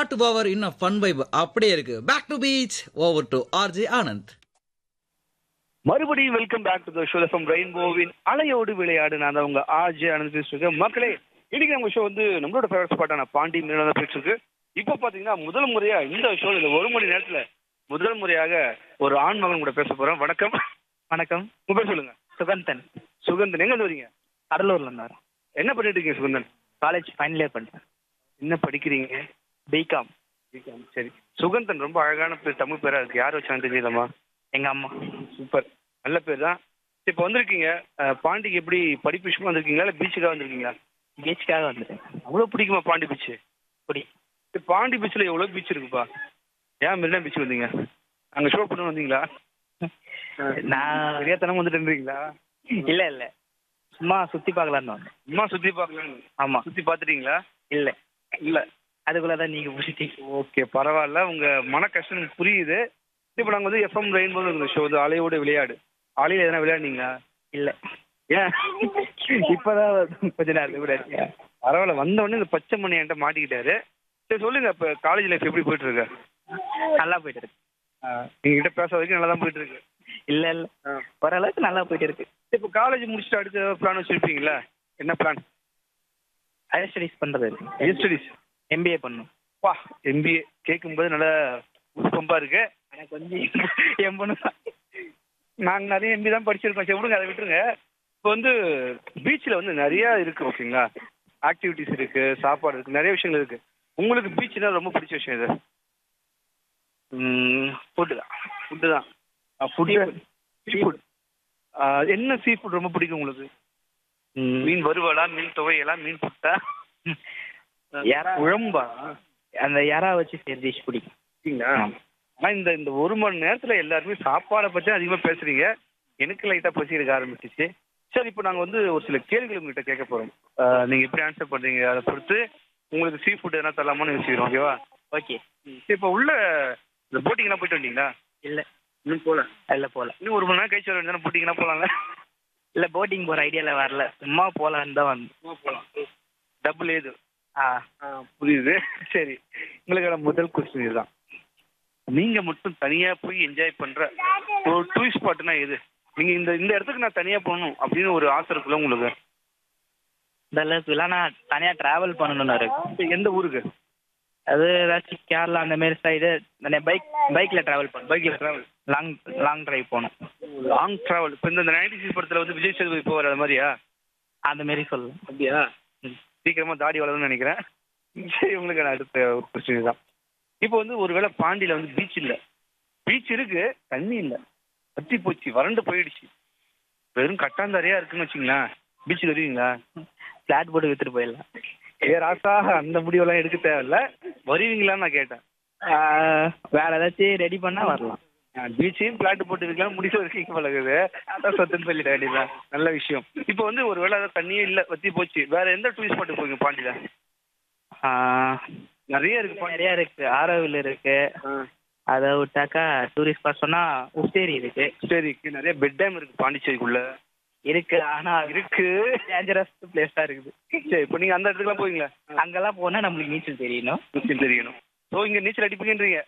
பாட்டு பவர் இன்னும் fun vibe அப்படியே இருக்கு back to beach over to RJ Anand மறுபடியும் welcome back to the show from ரெயின்போவின் அலையோடு விளையாடு நான் தான் உங்க ஆர்ஜே ஆனந்த் பேசிட்டு இருக்கேன் மக்களே இன்னைக்கு நம்ம ஷோ வந்து நம்மளோட ஃபேவரட் ஸ்பாட்டான பாண்டி மீனான போயிட்டு இருக்கு இப்போ பாத்தீங்கன்னா முதல் முறையா இந்த ஷோ இந்த ஒரு மணி நேரத்துல முதல் முறையாக ஒரு ஆண் மகன் கூட பேச போறோம் வணக்கம் வணக்கம் உங்க பேர் சொல்லுங்க சுகந்தன் சுகந்தன் எங்க இருந்து வரீங்க கடலூர்ல இருந்து வரேன் என்ன பண்ணிட்டு இருக்கீங்க சுகந்தன் காலேஜ் ஃபைனல் இயர் பண்ணிட்டேன் என்ன படிக்கிறீங்க பிகாம் சரி சுகந்தன் ரொம்ப அழகான பேர் தமிழ் பேரா இருக்கு யார் வச்சாங்க தெரியலமா எங்க அம்மா சூப்பர் நல்ல பேர் தான் இப்போ வந்திருக்கீங்க அஹ், பாண்டிக்கு எப்படி படிப்பு விஷயமா வந்திருக்கீங்களா இல்லை பீச்சுக்காக வந்திருக்கீங்களா பீச்சுக்காக வந்துட்டேன் அவ்வளோ பிடிக்குமா பாண்டி பீச் குடி பாண்டி பீச்சில் எவ்வளோ பீச் இருக்குப்பா ஏன் மெரினா பீச் வந்தீங்க அங்கே ஷோ பண்ண வந்தீங்களா நான் தெரியாதனமா வந்துட்டு இருந்தீங்களா இல்ல இல்ல சும்மா சுத்தி பார்க்கலான்னு வந்தேன் சும்மா சுற்றி பார்க்கலான்னு ஆமா சுற்றி பார்த்துட்டீங்களா இல்ல இல்லை அதுக்குள்ளதான் நீங்க பிடிச்சிட்டீங்க ஓகே பரவாயில்ல உங்கள் மன கஷ்டம் எனக்கு புரியுது இப்போ நாங்கள் வந்து எஃப்எம் ரெயின்போது இந்த ஷோ வந்து அலையோட விளையாடு அலையில் எதனா விளையாடுனீங்களா இல்ல ஏன் இப்பதான் கொஞ்ச நேரத்துக்கு கூட இருக்கேன். பரவாயில்ல வந்த உடனே இந்த பச்சை மணி என்கிட்ட மாட்டிக்கிட்டாரு சரி சொல்லுங்க இப்போ காலேஜ் லைஃப் எப்படி போயிட்டு இருக்கு நல்லா போயிட்டு இருக்கு எங்ககிட்ட பேச வரைக்கும் நல்லா தான் போயிட்டு இருக்கு இல்ல இல்ல ஓரளவுக்கு நல்லா போயிட்டு இருக்கு இப்போ காலேஜ் முடிச்சுட்டு அடுத்த பிளான் வச்சிருப்பீங்களா என்ன பிளான் ஹையர் ஸ்டடிஸ் பண்றது ஹையர் ஸ்டடிஸ் எம்பிஏ பண்ணும் பா எம்பிஏ கேட்கும்போது நல்லா பம்பா இருக்கு எனக்கு கொஞ்சம் என் பொண்ணு நாங்கள் நிறைய எம்பி தான் படிச்சிருக்கோம் சரி விடுங்க அதை விட்டுருங்க இப்போ வந்து பீச்சில் வந்து நிறைய இருக்கு ஓகேங்களா ஆக்டிவிட்டிஸ் இருக்கு சாப்பாடு இருக்கு நிறைய விஷயங்கள் இருக்கு உங்களுக்கு பீச்னா ரொம்ப பிடிச்ச விஷயம் இது ஃபுட்டு தான் ஃபுட்டு தான் ஃபுட்டு சீ ஃபுட் என்ன சீ ஃபுட் ரொம்ப பிடிக்கும் உங்களுக்கு மீன் வறுவலா மீன் துவையலா மீன் புட்டா யாரா குழம்பா அந்த யாரா வச்சு சரி டிஷ் பிடிக்கும் அப்படிங்களா ஆனா இந்த இந்த ஒரு மணி நேரத்துல எல்லாருமே சாப்பாடை பத்தி அதிகமா பேசுறீங்க எனக்கு லைட்டா பசி எடுக்க ஆரம்பிச்சிச்சு சரி இப்போ நாங்க வந்து ஒரு சில கேள்விகள் உங்ககிட்ட கேட்க போறோம் ஆஹ் நீங்க எப்படி ஆன்சர் பண்றீங்க அதை பொறுத்து உங்களுக்கு சீ ஃபுட் எதனா தரலாமான்னு யோசிக்கிறோம் ஓகேவா ஓகே சரி இப்போ உள்ள இந்த போட்டிங்லாம் போயிட்டு வந்தீங்களா இல்ல இன்னும் போல இல்ல போல இன்னும் ஒரு மணி நேரம் கழிச்சு வர வேண்டியதானே போட்டிங்னா போலாங்க இல்ல போட்டிங் போற ஐடியால வரல சும்மா போலான்னு தான் வந்து போலாம் டபுள் ஏது ஆ புரியுது சரி உங்களுக்கான முதல் கொஸ்டின் இதுதான் நீங்க மட்டும் தனியா போய் என்ஜாய் பண்ற ஒரு டூரிஸ்ட் ஸ்பாட்னா எது நீங்க இந்த இந்த இடத்துக்கு நான் தனியா போகணும் அப்படின்னு ஒரு ஆசை இருக்குல்ல உங்களுக்கு இந்த அளவுக்கு இல்லை நான் தனியா டிராவல் பண்ணணும்னு இருக்கு இப்ப எந்த ஊருக்கு அது ஏதாச்சும் கேரளா அந்த மாதிரி சைடு பைக் பைக்ல டிராவல் பண்ணணும் பைக்ல டிராவல் லாங் லாங் டிரைவ் போகணும் லாங் டிராவல் இப்போ இந்த நைன்டி சிக்ஸ் படத்துல வந்து விஜய் சேதுபதி போவார் அது மாதிரியா அந்த மாதிரி சொல்லலாம் அப்படியா சீக்கிரமா தாடி வளரும்னு நினைக்கிறேன் சரி உங்களுக்கு நான் அடுத்த ஒரு கொஸ்டின் தான் இப்போ வந்து ஒருவேளை பாண்டியில வந்து பீச் இல்ல பீச் இருக்கு தண்ணி இல்ல வத்தி போச்சு வறண்டு போயிடுச்சு வெறும் கட்டாந்தாரியா இருக்குன்னு வச்சுங்களேன் பீச்சுக்கு வருவீங்களா ஃபிளாட் போட்டு வித்துட்டு போயிடலாம் ஏ ராசா அந்த முடிவெல்லாம் எடுக்க தேவையில்ல வருவீங்களான்னு நான் கேட்டேன் ஆ, வேற ஏதாச்சும் ரெடி பண்ணா வரலாம் பீச்சையும் பிளாட் போட்டு இருக்கலாம் முடிவு இருக்கீங்க பழகுது அதான் சொத்துன்னு சொல்லிட வேண்டியதுதான் நல்ல விஷயம் இப்போ வந்து ஒரு வேளை தண்ணியே இல்ல வத்தி போச்சு வேற எந்த டூரிஸ்ட் ஸ்பாட்டுக்கு போவீங்க பாண்டியில ஆ, நிறைய இருக்கு பாண்டி நிறைய இருக்கு ஆரோவில் இருக்கு அதை விட்டாக்கா டூரிஸ்ட் ஸ்பாட் சொன்னா உஸ்டேரி இருக்கு சரி நிறைய பெட் டேம் இருக்கு பாண்டிச்சேரிக்குள்ள இருக்கு ஆனா இருக்கு டேஞ்சரஸ் பிளேஸா இருக்குது சரி இப்போ நீங்க அந்த இடத்துக்குலாம் போவீங்களா அங்கெல்லாம் போனா நம்மளுக்கு நீச்சல் தெரியணும் நீச்சல் தெரியணும் ஸோ இங்க நீச்சல் அடிப்பீங்கன்றீங்க